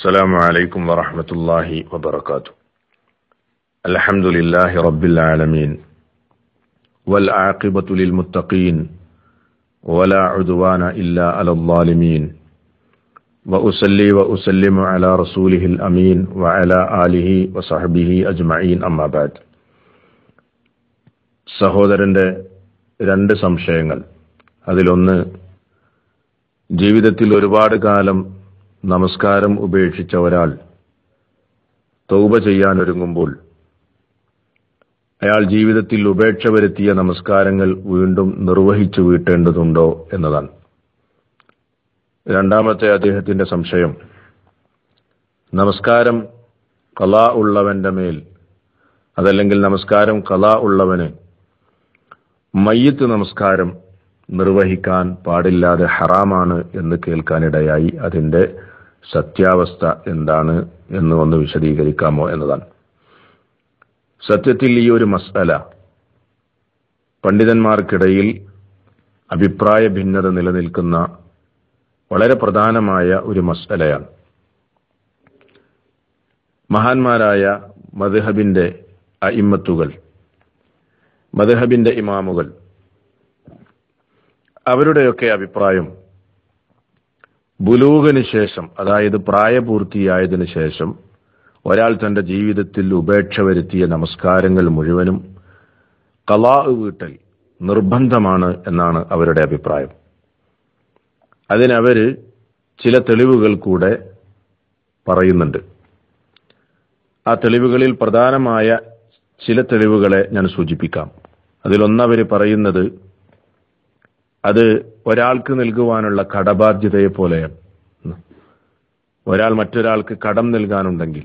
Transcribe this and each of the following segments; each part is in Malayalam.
السلام عليكم ورحمة الله وبركاته الحمد لله رب العالمين والعاقبة للمتقين ولا عدوان إلا على الظالمين وأصلي وأسلم على رسوله الأمين وعلى آله وصحبه أجمعين أما بعد സഹോദരന്റെ രണ്ട് സംശയങ്ങൾ അതിലൊന്ന് ജീവിതത്തിൽ ഒരുപാട് കാലം നമസ്കാരം ഉപേക്ഷിച്ച ഒരാൾ തൗബ ചെയ്യാൻ ഒരുങ്ങുമ്പോൾ അയാൾ ജീവിതത്തിൽ ഉപേക്ഷ വരുത്തിയ നമസ്കാരങ്ങൾ വീണ്ടും നിർവഹിച്ചു വീട്ടേണ്ടതുണ്ടോ എന്നതാണ് രണ്ടാമത്തെ അദ്ദേഹത്തിന്റെ സംശയം നമസ്കാരം കലാ ഉള്ളവന്റെ മേൽ അതല്ലെങ്കിൽ നമസ്കാരം കലാ ഉള്ളവന് മയ്യത്ത് നമസ്കാരം നിർവഹിക്കാൻ പാടില്ലാതെ ഹറാമാണ് എന്ന് കേൾക്കാനിടയായി അതിന്റെ സത്യാവസ്ഥ എന്താണ് എന്ന് ഒന്ന് വിശദീകരിക്കാമോ എന്നതാണ് സത്യത്തിൽ ഈ ഒരു മസ്അല പണ്ഡിതന്മാർക്കിടയിൽ അഭിപ്രായ ഭിന്നത നിലനിൽക്കുന്ന വളരെ പ്രധാനമായ ഒരു മസ്അലയാണ് മഹാന്മാരായ മദ്ഹബിന്റെ അയിമ്മത്തുകൾ മദ്ഹബിന്റെ ഇമാമുകൾ അവരുടെയൊക്കെ അഭിപ്രായം ബുലൂഗിന് ശേഷം അതായത് പ്രായപൂർത്തിയായതിനു ശേഷം ഒരാൾ തന്റെ ജീവിതത്തിൽ ഉപേക്ഷ വരുത്തിയ നമസ്കാരങ്ങൾ മുഴുവനും കലാ വീട്ടൽ നിർബന്ധമാണ് എന്നാണ് അവരുടെ അഭിപ്രായം അതിനവര് ചില തെളിവുകൾ കൂടെ പറയുന്നുണ്ട് ആ തെളിവുകളിൽ പ്രധാനമായ ചില തെളിവുകളെ ഞാൻ സൂചിപ്പിക്കാം അതിലൊന്നവര് പറയുന്നത് അത് ഒരാൾക്ക് നൽകുവാനുള്ള കടബാധ്യതയെ പോലെയാണ് ഒരാൾ മറ്റൊരാൾക്ക് കടം നൽകാനുണ്ടെങ്കിൽ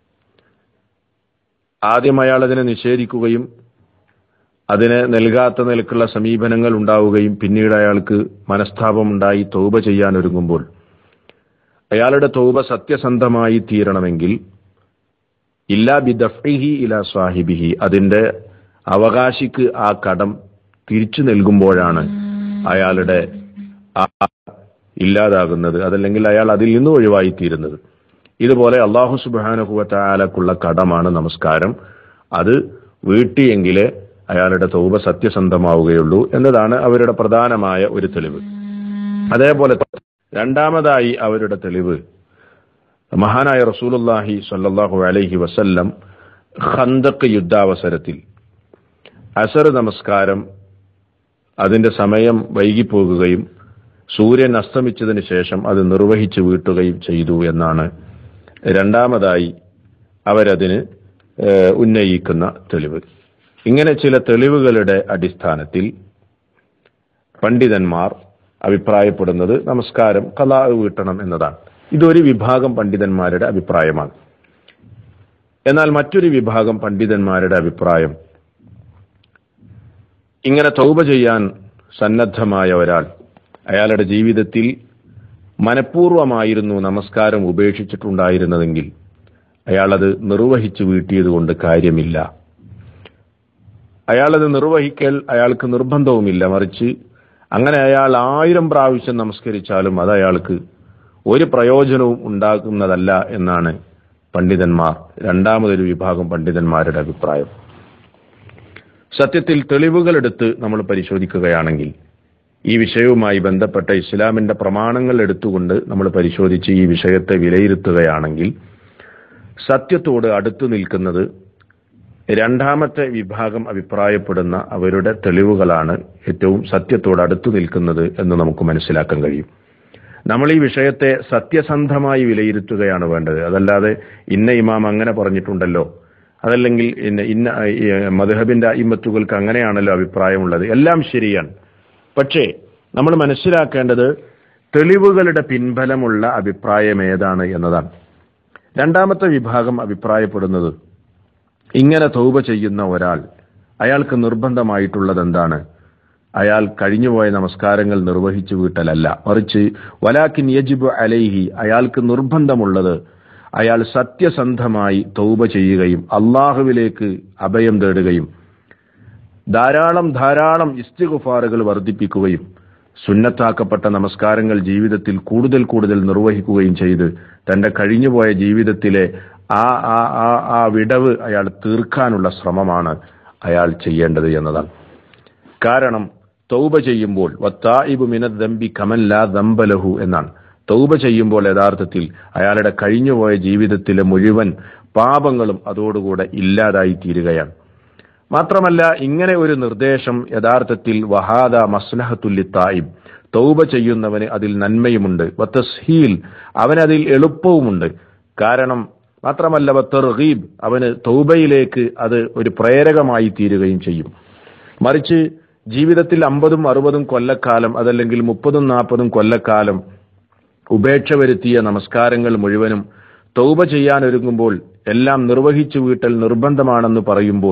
ആദ്യം അയാൾ അതിനെ നിഷേധിക്കുകയും അതിന് നൽകാത്ത നിലക്കുള്ള സമീപനങ്ങൾ ഉണ്ടാവുകയും പിന്നീട് അയാൾക്ക് മനസ്താപമുണ്ടായി തൗബ ചെയ്യാൻ ഒരുങ്ങുമ്പോൾ അയാളുടെ തൗബ സത്യസന്ധമായി തീരണമെങ്കിൽ ഇല്ലാ ബിദഫിഹി ഇലാ സാഹിബിഹി അതിന്റെ അവകാശിക്ക് ആ കടം തിരിച്ചു നൽകുമ്പോഴാണ് അയാളുടെ ഇല്ലാതാകുന്നത് അതല്ലെങ്കിൽ അയാൾ അതിൽ നിന്ന് ഒഴിവായി തീരുന്നത് ഇതുപോലെ അള്ളാഹു സുബാനുഭവത്തായാലക്കുള്ള കടമാണ് നമസ്കാരം അത് വീട്ടിയെങ്കിലേ അയാളുടെ തൗബ സത്യസന്ധമാവുകയുള്ളൂ എന്നതാണ് അവരുടെ പ്രധാനമായ ഒരു തെളിവ് അതേപോലെ രണ്ടാമതായി അവരുടെ തെളിവ് മഹാനായ റസൂലുല്ലാഹി സല്ലാഹു അലൈഹി വസല്ലം ഖന്തക്ക് യുദ്ധാവസരത്തിൽ അസർ നമസ്കാരം അതിന്റെ സമയം വൈകിപ്പോകുകയും സൂര്യൻ അസ്തമിച്ചതിന് ശേഷം അത് നിർവഹിച്ചു വീട്ടുകയും ചെയ്തു എന്നാണ് രണ്ടാമതായി അവരതിന് ഉന്നയിക്കുന്ന തെളിവ് ഇങ്ങനെ ചില തെളിവുകളുടെ അടിസ്ഥാനത്തിൽ പണ്ഡിതന്മാർ അഭിപ്രായപ്പെടുന്നത് നമസ്കാരം കലാ വീട്ടണം എന്നതാണ് ഇതൊരു വിഭാഗം പണ്ഡിതന്മാരുടെ അഭിപ്രായമാണ് എന്നാൽ മറ്റൊരു വിഭാഗം പണ്ഡിതന്മാരുടെ അഭിപ്രായം ഇങ്ങനെ തൗബ ചെയ്യാൻ സന്നദ്ധമായ ഒരാൾ അയാളുടെ ജീവിതത്തിൽ മനഃപൂർവമായിരുന്നു നമസ്കാരം ഉപേക്ഷിച്ചിട്ടുണ്ടായിരുന്നതെങ്കിൽ അയാളത് നിർവഹിച്ചു വീട്ടിയതുകൊണ്ട് കാര്യമില്ല അയാളത് നിർവഹിക്കൽ അയാൾക്ക് നിർബന്ധവുമില്ല മറിച്ച് അങ്ങനെ അയാൾ ആയിരം പ്രാവശ്യം നമസ്കരിച്ചാലും അത് അയാൾക്ക് ഒരു പ്രയോജനവും ഉണ്ടാക്കുന്നതല്ല എന്നാണ് പണ്ഡിതന്മാർ രണ്ടാമതൊരു വിഭാഗം പണ്ഡിതന്മാരുടെ അഭിപ്രായം സത്യത്തിൽ തെളിവുകളെടുത്ത് നമ്മൾ പരിശോധിക്കുകയാണെങ്കിൽ ഈ വിഷയവുമായി ബന്ധപ്പെട്ട ഇസ്ലാമിന്റെ പ്രമാണങ്ങൾ എടുത്തുകൊണ്ട് നമ്മൾ പരിശോധിച്ച് ഈ വിഷയത്തെ വിലയിരുത്തുകയാണെങ്കിൽ സത്യത്തോട് അടുത്തു നിൽക്കുന്നത് രണ്ടാമത്തെ വിഭാഗം അഭിപ്രായപ്പെടുന്ന അവരുടെ തെളിവുകളാണ് ഏറ്റവും സത്യത്തോട് അടുത്തു നിൽക്കുന്നത് എന്ന് നമുക്ക് മനസ്സിലാക്കാൻ കഴിയും നമ്മൾ ഈ വിഷയത്തെ സത്യസന്ധമായി വിലയിരുത്തുകയാണ് വേണ്ടത് അതല്ലാതെ ഇന്ന ഇമാം അങ്ങനെ പറഞ്ഞിട്ടുണ്ടല്ലോ അതല്ലെങ്കിൽ ഇന്ന ഇന്ന മധുഹബിന്റെ ഇമ്മത്തുകൾക്ക് അങ്ങനെയാണല്ലോ അഭിപ്രായമുള്ളത് എല്ലാം ശരിയാണ് പക്ഷേ നമ്മൾ മനസ്സിലാക്കേണ്ടത് തെളിവുകളുടെ പിൻബലമുള്ള അഭിപ്രായം ഏതാണ് എന്നതാണ് രണ്ടാമത്തെ വിഭാഗം അഭിപ്രായപ്പെടുന്നത് ഇങ്ങനെ തൗബ ചെയ്യുന്ന ഒരാൾ അയാൾക്ക് നിർബന്ധമായിട്ടുള്ളത് എന്താണ് അയാൾ കഴിഞ്ഞുപോയ നമസ്കാരങ്ങൾ നിർവഹിച്ചു വീട്ടലല്ല മറിച്ച് വലാക്കിൻ യജിബ് അലൈഹി അയാൾക്ക് നിർബന്ധമുള്ളത് അയാൾ സത്യസന്ധമായി തൗബ ചെയ്യുകയും അള്ളാഹുവിലേക്ക് അഭയം തേടുകയും ധാരാളം ധാരാളം ഇസ്തിഗുഫാറുകൾ വർദ്ധിപ്പിക്കുകയും സുന്നത്താക്കപ്പെട്ട നമസ്കാരങ്ങൾ ജീവിതത്തിൽ കൂടുതൽ കൂടുതൽ നിർവഹിക്കുകയും ചെയ്ത് തന്റെ കഴിഞ്ഞുപോയ ജീവിതത്തിലെ ആ ആ ആ ആ വിടവ് അയാൾ തീർക്കാനുള്ള ശ്രമമാണ് അയാൾ ചെയ്യേണ്ടത് എന്നതാണ് കാരണം തൗബ ചെയ്യുമ്പോൾ വത്തായിബു മിനദ്ദംബി കമല്ല ദംബലഹു എന്നാണ് തൗബ ചെയ്യുമ്പോൾ യഥാർത്ഥത്തിൽ അയാളുടെ കഴിഞ്ഞുപോയ ജീവിതത്തിലെ മുഴുവൻ പാപങ്ങളും അതോടുകൂടെ ഇല്ലാതായി തീരുകയാണ് മാത്രമല്ല ഇങ്ങനെ ഒരു നിർദ്ദേശം യഥാർത്ഥത്തിൽ വഹാദ മസ്ലഹത്തുല്ലി തായിബ് തൗബ ചെയ്യുന്നവന് അതിൽ നന്മയുമുണ്ട് വത്തസ്ഹീൽ അവനതിൽ എളുപ്പവുമുണ്ട് കാരണം മാത്രമല്ല വത്തർഗീബ് അവന് തൗബയിലേക്ക് അത് ഒരു പ്രേരകമായി തീരുകയും ചെയ്യും മറിച്ച് ജീവിതത്തിൽ അമ്പതും അറുപതും കൊല്ലക്കാലം അതല്ലെങ്കിൽ മുപ്പതും നാൽപ്പതും കൊല്ലക്കാലം ഉപേക്ഷ വരുത്തിയ നമസ്കാരങ്ങൾ മുഴുവനും തൗബ ചെയ്യാൻ ഒരുങ്ങുമ്പോൾ എല്ലാം നിർവഹിച്ചു വീട്ടൽ നിർബന്ധമാണെന്ന് പറയുമ്പോൾ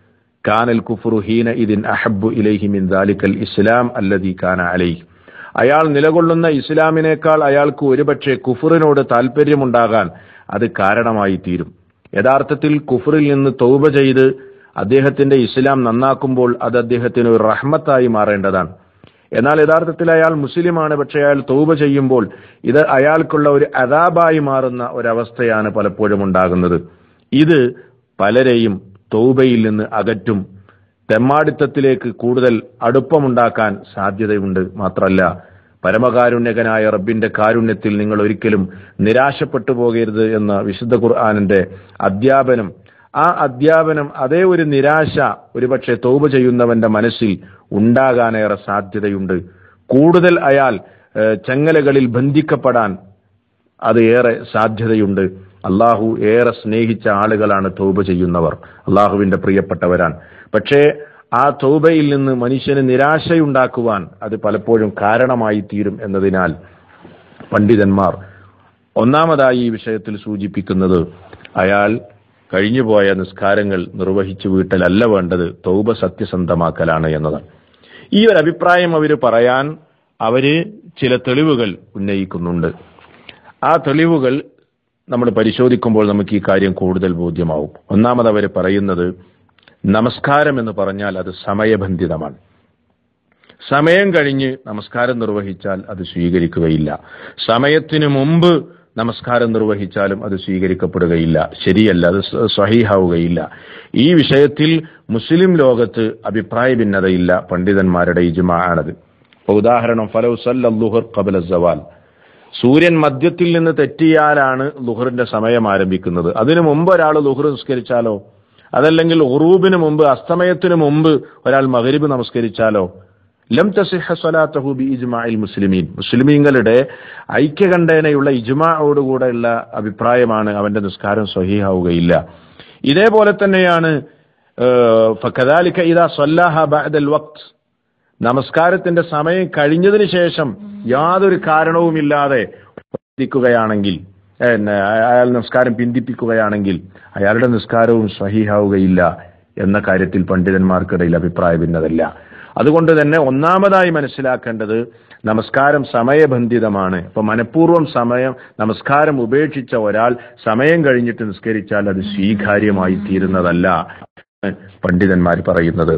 കാനൽ കുഫ്റു ഹീന ഇതിൻ അഹബ്ബു ഇലൈഹി മിൻ ദാലിക്കൽ ഇസ്ലാം അല്ലദീ കാന അലൈഹി അയാൾ നിലകൊള്ളുന്ന ഇസ്ലാമിനേക്കാൾ അയാൾക്ക് ഒരുപക്ഷെ കുഫറിനോട് താല്പര്യമുണ്ടാകാൻ അത് കാരണമായി തീരും യഥാർത്ഥത്തിൽ കുഫറിൽ നിന്ന് തൗബ ചെയ്ത് അദ്ദേഹത്തിന്റെ ഇസ്ലാം നന്നാക്കുമ്പോൾ അത് അദ്ദേഹത്തിന് ഒരു റഹ്മത്തായി മാറേണ്ടതാണ് എന്നാൽ യഥാർത്ഥത്തിൽ അയാൾ മുസ്ലിമാണ് പക്ഷെ അയാൾ തൗബ ചെയ്യുമ്പോൾ ഇത് അയാൾക്കുള്ള ഒരു അതാബായി മാറുന്ന ഒരവസ്ഥയാണ് പലപ്പോഴും ഉണ്ടാകുന്നത് ഇത് പലരെയും തൗബയിൽ നിന്ന് അകറ്റും തെമ്മാടിത്തത്തിലേക്ക് കൂടുതൽ അടുപ്പമുണ്ടാക്കാൻ സാധ്യതയുണ്ട് മാത്രമല്ല പരമകാരുണ്യകനായ റബ്ബിന്റെ കാരുണ്യത്തിൽ നിങ്ങൾ ഒരിക്കലും നിരാശപ്പെട്ടു പോകരുത് എന്ന വിശുദ്ധ ഖുർആാനിന്റെ അധ്യാപനം ആ അധ്യാപനം അതേ ഒരു നിരാശ ഒരുപക്ഷെ തൗബ ചെയ്യുന്നവന്റെ മനസ്സിൽ ഉണ്ടാകാനേറെ സാധ്യതയുണ്ട് കൂടുതൽ അയാൾ ഏഹ്, ചെങ്ങലകളിൽ ബന്ധിക്കപ്പെടാൻ അത് ഏറെ സാധ്യതയുണ്ട് അള്ളാഹു ഏറെ സ്നേഹിച്ച ആളുകളാണ് തൗബ ചെയ്യുന്നവർ അള്ളാഹുവിന്റെ പ്രിയപ്പെട്ടവരാണ് പക്ഷേ ആ തൗബയിൽ നിന്ന് മനുഷ്യന് നിരാശയുണ്ടാക്കുവാൻ അത് പലപ്പോഴും കാരണമായി തീരും എന്നതിനാൽ പണ്ഡിതന്മാർ ഒന്നാമതായി ഈ വിഷയത്തിൽ സൂചിപ്പിക്കുന്നത് അയാൾ കഴിഞ്ഞുപോയ നിസ്കാരങ്ങൾ നിർവഹിച്ചു വീട്ടലല്ല വേണ്ടത് തൗബ സത്യസന്ധമാക്കലാണ് എന്നതാണ് ഈ ഒരു അഭിപ്രായം അവർ പറയാൻ അവര് ചില തെളിവുകൾ ഉന്നയിക്കുന്നുണ്ട് ആ തെളിവുകൾ നമ്മൾ പരിശോധിക്കുമ്പോൾ നമുക്ക് ഈ കാര്യം കൂടുതൽ ബോധ്യമാവും ഒന്നാമത് അവർ പറയുന്നത് നമസ്കാരം എന്ന് പറഞ്ഞാൽ അത് സമയബന്ധിതമാണ് സമയം കഴിഞ്ഞ് നമസ്കാരം നിർവഹിച്ചാൽ അത് സ്വീകരിക്കുകയില്ല സമയത്തിന് മുമ്പ് നമസ്കാരം നിർവഹിച്ചാലും അത് സ്വീകരിക്കപ്പെടുകയില്ല ശരിയല്ല അത് സ്വ- സ്വഹീഹാവുകയില്ല ഈ വിഷയത്തിൽ മുസ്ലിം ലോകത്ത് അഭിപ്രായ ഭിന്നതയില്ല പണ്ഡിതന്മാരുടെ ഇജ്മാ ആണത് ഇപ്പൊ ഉദാഹരണം ഫലൗ സല്ലുഹർ കബല സവാൽ സൂര്യൻ മധ്യത്തിൽ നിന്ന് തെറ്റിയാലാണ് ലുഹറിന്റെ സമയം ആരംഭിക്കുന്നത് അതിനു മുമ്പ് ഒരാൾ ലുഹർ നിസ്കരിച്ചാലോ അതല്ലെങ്കിൽ ഉറൂബിന് മുമ്പ് അസ്തമയത്തിന് മുമ്പ് ഒരാൾ മകരിബ് നമസ്കരിച്ചാലോ ലം തസിഹ സ്വലാത്തഹു ബി ഇജ്മാഇൽ മുസ്ലിമീൻ മുസ്ലിമീങ്ങളുടെ ഐക്യകണ്ഠേനയുള്ള ഇജ്മായോടുകൂടെയുള്ള അഭിപ്രായമാണ് അവന്റെ നിസ്കാരം സ്വഹീഹാവുകയില്ല ഇതേപോലെ തന്നെയാണ് ഏഹ്, ഫകദാലിക ഇദാ സ്വല്ലാഹ ബഅദൽ വഖ്ത് നമസ്കാരത്തിന്റെ സമയം കഴിഞ്ഞതിന് ശേഷം യാതൊരു കാരണവുമില്ലാതെ പിന്തിക്കുകയാണെങ്കിൽ പിന്നെ അയാൾ നമസ്കാരം പിന്തിപ്പിക്കുകയാണെങ്കിൽ അയാളുടെ നിസ്കാരവും സ്വഹീഹാവുകയില്ല എന്ന കാര്യത്തിൽ പണ്ഡിതന്മാർക്കിടയിൽ അഭിപ്രായ ഭിന്നതല്ല അതുകൊണ്ട് തന്നെ ഒന്നാമതായി മനസ്സിലാക്കേണ്ടത് നമസ്കാരം സമയബന്ധിതമാണ് ഇപ്പൊ മനഃപൂർവ്വം സമയം നമസ്കാരം ഉപേക്ഷിച്ച ഒരാൾ സമയം കഴിഞ്ഞിട്ട് നിസ്കരിച്ചാൽ അത് സ്വീകാര്യമായി തീരുന്നതല്ല എന്ന് പണ്ഡിതന്മാർ പറയുന്നത്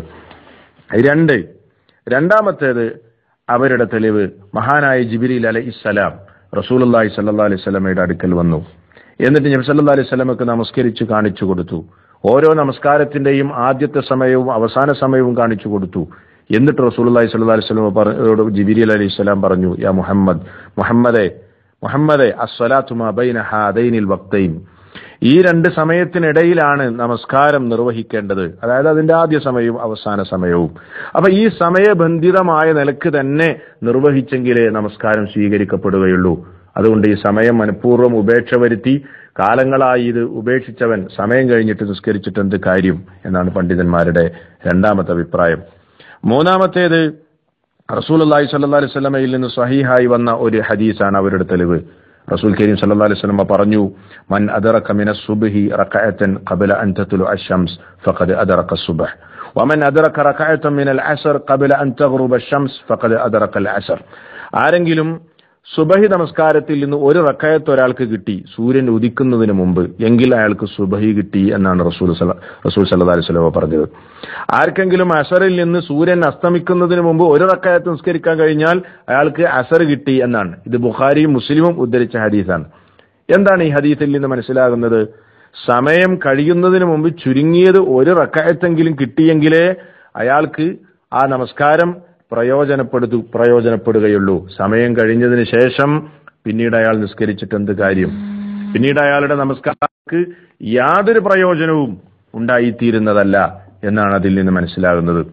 രണ്ട് രണ്ടാമത്തേത് അവരുടെ തെളിവ് മഹാനായ ജിബിരിൽ അലൈഹി ഇസ്സലാം റസൂലുള്ളാഹി സല്ലല്ലാഹു അലൈഹി സ്വലമയുടെ അടുക്കൽ വന്നു എന്നിട്ട് നബി സല്ലല്ലാഹു അലൈഹി സ്വലമക്ക് നമസ്കരിച്ച് കാണിച്ചു കൊടുത്തു ഓരോ നമസ്കാരത്തിന്റെയും ആദ്യത്തെ സമയവും അവസാന സമയവും കാണിച്ചു കൊടുത്തു എന്നിട്ട് റസൂലുള്ളാഹി സ്വല്ലല്ലാഹു അലൈഹി സ്വലമ പറഞ്ഞു ജിബിരി അലൈഹി സ്വലാം പറഞ്ഞു യാ മുഹമ്മദ് മുഹമ്മദെ മുഹമ്മദെ അസ്വലാത്തു മാ ബൈന ഹാദൈനിൽ വക്തൈൻ ഈ രണ്ട് സമയത്തിനിടയിലാണ് നമസ്കാരം നിർവഹിക്കേണ്ടത് അതായത് അതിന്റെ ആദ്യ സമയവും അവസാന സമയവും അപ്പൊ ഈ സമയബന്ധിതമായ നിലക്ക് തന്നെ നിർവഹിച്ചെങ്കിലേ നമസ്കാരം സ്വീകരിക്കപ്പെടുകയുള്ളൂ അതുകൊണ്ട് ഈ സമയം മനഃപൂർവ്വം ഉപേക്ഷ വരുത്തി കാലങ്ങളായി ഇത് ഉപേക്ഷിച്ചവൻ സമയം കഴിഞ്ഞിട്ട് നിസ്കരിച്ചിട്ട് എന്ത് കാര്യം എന്നാണ് പണ്ഡിതന്മാരുടെ രണ്ടാമത്തെ അഭിപ്രായം മൂന്നാമത്തേത് റസൂൽ അള്ളാഹി സല്ലാ അലൈഹി സ്വലമയിൽ നിന്ന് സഹീഹായി വന്ന ഒരു ഹദീസാണ് അവരുടെ തെളിവ് റസൂൽ കരീം സല്ലല്ലാഹു അലൈഹി വസല്ലം പറഞ്ഞു മൻ അദറക മിന സുബ്ഹി റകഅതൻ ഖബല അൻ തത്ലു അശംസ് ഫഖദ് അദറക സുബ്ഹ് ومن أدرك ركعة من العصر قبل أن تغرب الشمس فقد أدرك العصر ആരെങ്കിലും സുബഹി നമസ്കാരത്തിൽ നിന്ന് ഒരു റക്കായത്ത് ഒരാൾക്ക് കിട്ടി സൂര്യൻ ഉദിക്കുന്നതിന് മുമ്പ് എങ്കിൽ അയാൾക്ക് സുബഹി കിട്ടി എന്നാണ് റസൂൽ സല- റസൂൽ സല്ലല്ലാഹു അലൈഹി വസല്ലം പറഞ്ഞത് ആർക്കെങ്കിലും അസറിൽ നിന്ന് സൂര്യൻ അസ്തമിക്കുന്നതിന് മുമ്പ് ഒരു റക്കായത്ത് നിസ്കരിക്കാൻ കഴിഞ്ഞാൽ അയാൾക്ക് അസർ കിട്ടി എന്നാണ് ഇത് ബുഖാരിയും മുസ്ലിമും ഉദ്ധരിച്ച ഹദീസാണ് എന്താണ് ഈ ഹദീസിൽ നിന്ന് മനസ്സിലാകുന്നത് സമയം കഴിയുന്നതിന് മുമ്പ് ചുരുങ്ങിയത് ഒരു റക്കായത്തെങ്കിലും കിട്ടിയെങ്കിലേ അയാൾക്ക് ആ നമസ്കാരം പ്രയോജനപ്പെടുത്തു പ്രയോജനപ്പെടുകയുള്ളൂ സമയം കഴിഞ്ഞതിന് ശേഷം പിന്നീട് അയാൾ നിസ്കരിച്ചിട്ട് എന്ത് കാര്യം പിന്നീട് അയാളുടെ നമസ്കാരങ്ങൾക്ക് യാതൊരു പ്രയോജനവും ഉണ്ടായിത്തീരുന്നതല്ല എന്നാണ് അതിൽ നിന്ന് മനസ്സിലാകുന്നത്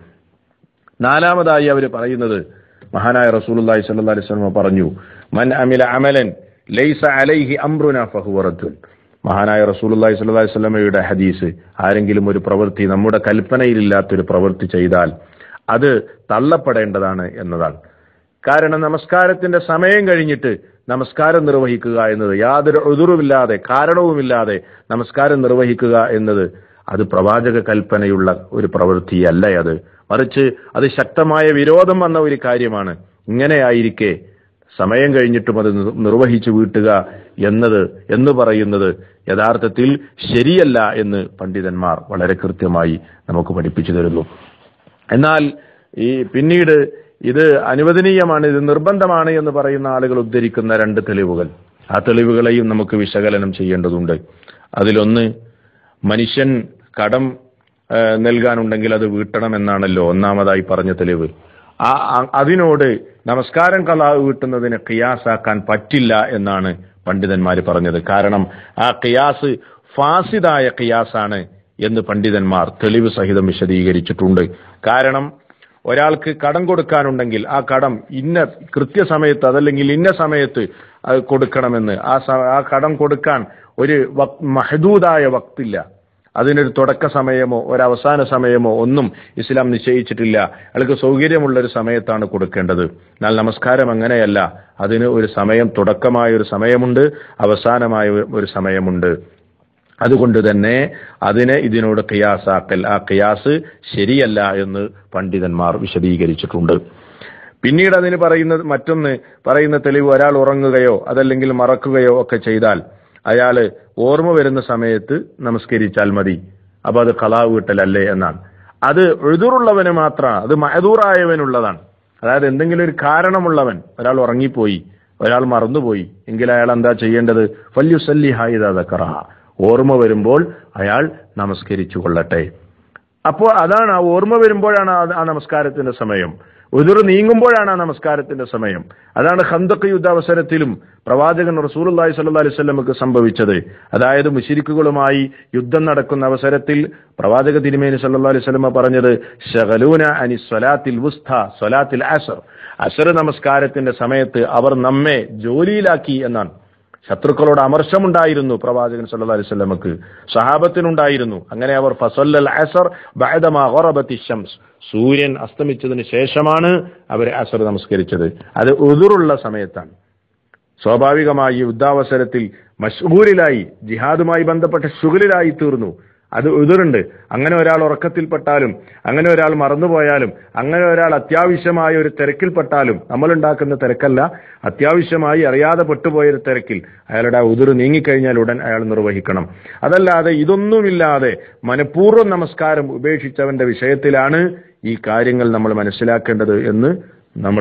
നാലാമതായി അവർ പറയുന്നത് മഹാനായ റസൂലുള്ളാഹി സ്വല്ലല്ലാഹി അലൈഹി വസല്ലം പറഞ്ഞു മൻ അമില അമലൻ ലൈസ അലൈഹി അംറുന ഫഹുവ റദ്ദുൻ മഹാനായ റസൂലുള്ളാഹി സ്വല്ലല്ലാഹി അലൈഹി വസല്ലമയുടെ ഹദീസ് ആരെങ്കിലും ഒരു പ്രവൃത്തി നമ്മുടെ കൽപ്പനയിലില്ലാത്തൊരു പ്രവൃത്തി ചെയ്താൽ അത് തള്ളപ്പെടേണ്ടതാണ് എന്നതാണ് കാരണം നമസ്കാരത്തിന്റെ സമയം കഴിഞ്ഞിട്ട് നമസ്കാരം നിർവഹിക്കുക എന്നത് യാതൊരു എതിറുമില്ലാതെ കാരണവുമില്ലാതെ നമസ്കാരം നിർവഹിക്കുക എന്നത് അത് പ്രവാചക കൽപ്പനയുള്ള ഒരു പ്രവൃത്തിയല്ല അത് മറിച്ച് അത് ശക്തമായ വിരോധം വന്ന ഒരു കാര്യമാണ് ഇങ്ങനെയായിരിക്കെ സമയം കഴിഞ്ഞിട്ടും അത് നിർ- നിർവഹിച്ചു വീട്ടുക എന്നത് എന്ന് പറയുന്നത് യഥാർത്ഥത്തിൽ ശരിയല്ല എന്ന് പണ്ഡിതന്മാർ വളരെ കൃത്യമായി നമുക്ക് പഠിപ്പിച്ചു തരുന്നു എന്നാൽ ഈ പിന്നീട് ഇത് അനുവദനീയമാണ് ഇത് നിർബന്ധമാണ് എന്ന് പറയുന്ന ആളുകൾ ഉദ്ധരിക്കുന്ന രണ്ട് തെളിവുകൾ ആ തെളിവുകളെയും നമുക്ക് വിശകലനം ചെയ്യേണ്ടതുണ്ട് അതിലൊന്ന് മനുഷ്യൻ കടം ആ, നൽകാനുണ്ടെങ്കിൽ അത് വീട്ടണം എന്നാണല്ലോ ഒന്നാമതായി പറഞ്ഞ തെളിവ് ആ ആ- അതിനോട് നമസ്കാരം കലാ വീട്ടുന്നതിന് ഖിയാസാക്കാൻ പറ്റില്ല എന്നാണ് പണ്ഡിതന്മാർ പറഞ്ഞത് കാരണം ആ ഖിയാസ് ഫാസിദായ ഖിയാസാണ് എന്ന് പണ്ഡിതന്മാർ തെളിവ് സഹിതം വിശദീകരിച്ചിട്ടുണ്ട് കാരണം ഒരാൾക്ക് കടം കൊടുക്കാനുണ്ടെങ്കിൽ ആ കടം ഇന്ന കൃത്യസമയത്ത് അതല്ലെങ്കിൽ ഇന്ന സമയത്ത് അത് കൊടുക്കണമെന്ന് ആ സ- ആ കടം കൊടുക്കാൻ ഒരു വക്- മഹദൂദായ വക്തില്ല അതിനൊരു തുടക്ക സമയമോ ഒരു അവസാന സമയമോ ഒന്നും ഇസ്ലാം നിശ്ചയിച്ചിട്ടില്ല അയാൾക്ക് സൗകര്യമുള്ള ഒരു സമയത്താണ് കൊടുക്കേണ്ടത് എന്നാൽ നമസ്കാരം അങ്ങനെയല്ല അതിന് ഒരു സമയം തുടക്കമായ ഒരു സമയമുണ്ട് അവസാനമായ ഒരു സമയമുണ്ട് അതുകൊണ്ട് തന്നെ അതിനെ ഇതിനോട് ഖിയാസാക്കൽ ആ ഖിയാസ് ശരിയല്ല എന്ന് പണ്ഡിതന്മാർ വിശദീകരിച്ചിട്ടുണ്ട് പിന്നീട് അതിന് പറയുന്നത് മറ്റൊന്ന് പറയുന്ന തെളിവ് ഒരാൾ ഉറങ്ങുകയോ അതല്ലെങ്കിൽ മറക്കുകയോ ഒക്കെ ചെയ്താൽ അയാള് ഓർമ്മ വരുന്ന സമയത്ത് നമസ്കരിച്ചാൽ മതി അപ്പൊ അത് കലാ വീട്ടലല്ലേ എന്നാണ് അത് എഴുതുറുള്ളവന് മാത്രമാണ് അത് മഹദൂറായവനുള്ളതാണ് അതായത് എന്തെങ്കിലും ഒരു കാരണമുള്ളവൻ ഒരാൾ ഉറങ്ങിപ്പോയി ഒരാൾ മറന്നുപോയി എങ്കിൽ അയാൾ എന്താ ചെയ്യേണ്ടത് ഫല്യുസല്ലി ഹായിദാദക്കറഹ ഓർമ്മ വരുമ്പോൾ അയാൾ നമസ്കരിച്ചു കൊള്ളട്ടെ അപ്പോൾ അതാണ് ആ ഓർമ്മ വരുമ്പോഴാണ് ആ- ആ നമസ്കാരത്തിന്റെ സമയം ഉതിർ നീങ്ങുമ്പോഴാണ് ആ നമസ്കാരത്തിന്റെ സമയം അതാണ് ഖന്തഖ് യുദ്ധാവസരത്തിലും പ്രവാചകൻ റസൂലുള്ളാഹി സ്വല്ലല്ലാഹി അലൈഹി വസല്ലമക്ക് സംഭവിച്ചത് അതായത് മുശിരിക്കുകളുമായി യുദ്ധം നടക്കുന്ന അവസരത്തിൽ പ്രവാചക തിരുമേനി സല്ലല്ലാഹു അലൈഹി വസല്ലമ പറഞ്ഞത് ഷഗലൂന അനി സ്വലാത്തിൽ വുസ്ത സ്വലാത്തിൽ അസർ അസർ നമസ്കാരത്തിന്റെ സമയത്ത് അവർ നമ്മെ ജോലിയിലാക്കി എന്നാണ് ശത്രുക്കളോട് അമർഷമുണ്ടായിരുന്നു പ്രവാചകൻ സല്ലല്ലാഹു അലൈഹി വസല്ലമക്ക് സഹാബത്തിനുണ്ടായിരുന്നു അങ്ങനെ അവർ ഫസല്ലൽ അസർ ബഅദമാ ഗറബത്തി ശംസ് സൂര്യൻ അസ്തമിച്ചതിന് ശേഷമാണ് അവർ അസർ നമസ്കരിച്ചത് അത് ഉദുറുള്ള സമയത്താണ് സ്വാഭാവികമായി യുദ്ധാവസരത്തിൽ മഷ്ഹൂരിലായി ജിഹാദുമായി ബന്ധപ്പെട്ട ഷുഗലിലായി തീർന്നു അത് എതിറുണ്ട് അങ്ങനെ ഒരാൾ ഉറക്കത്തിൽപ്പെട്ടാലും അങ്ങനെ ഒരാൾ മറന്നുപോയാലും അങ്ങനെ ഒരാൾ അത്യാവശ്യമായ ഒരു തിരക്കിൽപ്പെട്ടാലും നമ്മൾ ഉണ്ടാക്കുന്ന തിരക്കല്ല അത്യാവശ്യമായി അറിയാതെ പെട്ടുപോയ ഒരു തിരക്കിൽ അയാളുടെ ആ ഉതിർ നീങ്ങിക്കഴിഞ്ഞാൽ ഉടൻ അയാൾ നിർവഹിക്കണം അതല്ലാതെ ഇതൊന്നുമില്ലാതെ മനഃപൂർവ്വം നമസ്കാരം ഉപേക്ഷിച്ചവന്റെ വിഷയത്തിലാണ് ഈ കാര്യങ്ങൾ നമ്മൾ മനസ്സിലാക്കേണ്ടത് എന്ന് നമ്മൾ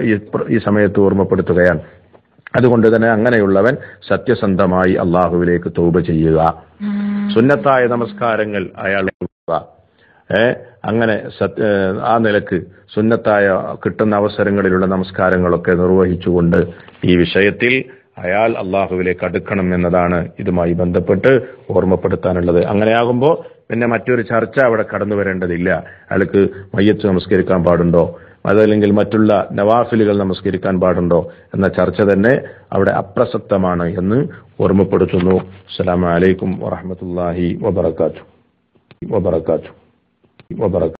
ഈ സമയത്ത് ഓർമ്മപ്പെടുത്തുകയാണ് അതുകൊണ്ട് തന്നെ അങ്ങനെയുള്ളവൻ സത്യസന്ധമായി അള്ളാഹുവിലേക്ക് തൗബ ചെയ്യുക സുന്നത്തായ നമസ്കാരങ്ങൾ അയാളെ ഏ അങ്ങനെ സത്- ഏ, ആ നിലക്ക് സുന്നത്തായ കിട്ടുന്ന അവസരങ്ങളിലുള്ള നമസ്കാരങ്ങളൊക്കെ നിർവഹിച്ചുകൊണ്ട് ഈ വിഷയത്തിൽ അയാൾ അള്ളാഹുവിലേക്ക് അടുക്കണം എന്നതാണ് ഇതുമായി ബന്ധപ്പെട്ട് ഓർമ്മപ്പെടുത്താനുള്ളത് അങ്ങനെയാകുമ്പോൾ പിന്നെ മറ്റൊരു ചർച്ച അവിടെ കടന്നു വരേണ്ടതില്ല അയാൾക്ക് മയ്യത്ത് നമസ്കരിക്കാൻ പാടുണ്ടോ അതല്ലെങ്കിൽ മറ്റുള്ള നവാഫിലുകൾ നമസ്കരിക്കാൻ പാടുണ്ടോ എന്ന ചർച്ച തന്നെ അവിടെ അപ്രസക്തമാണ് എന്ന് ഓർമ്മപ്പെടുത്തുന്നു അസ്സലാമു അലൈക്കും വറഹ്മത്തുള്ളാഹി വബറകാതുഹു വബറകാതുഹു വബറകാതുഹു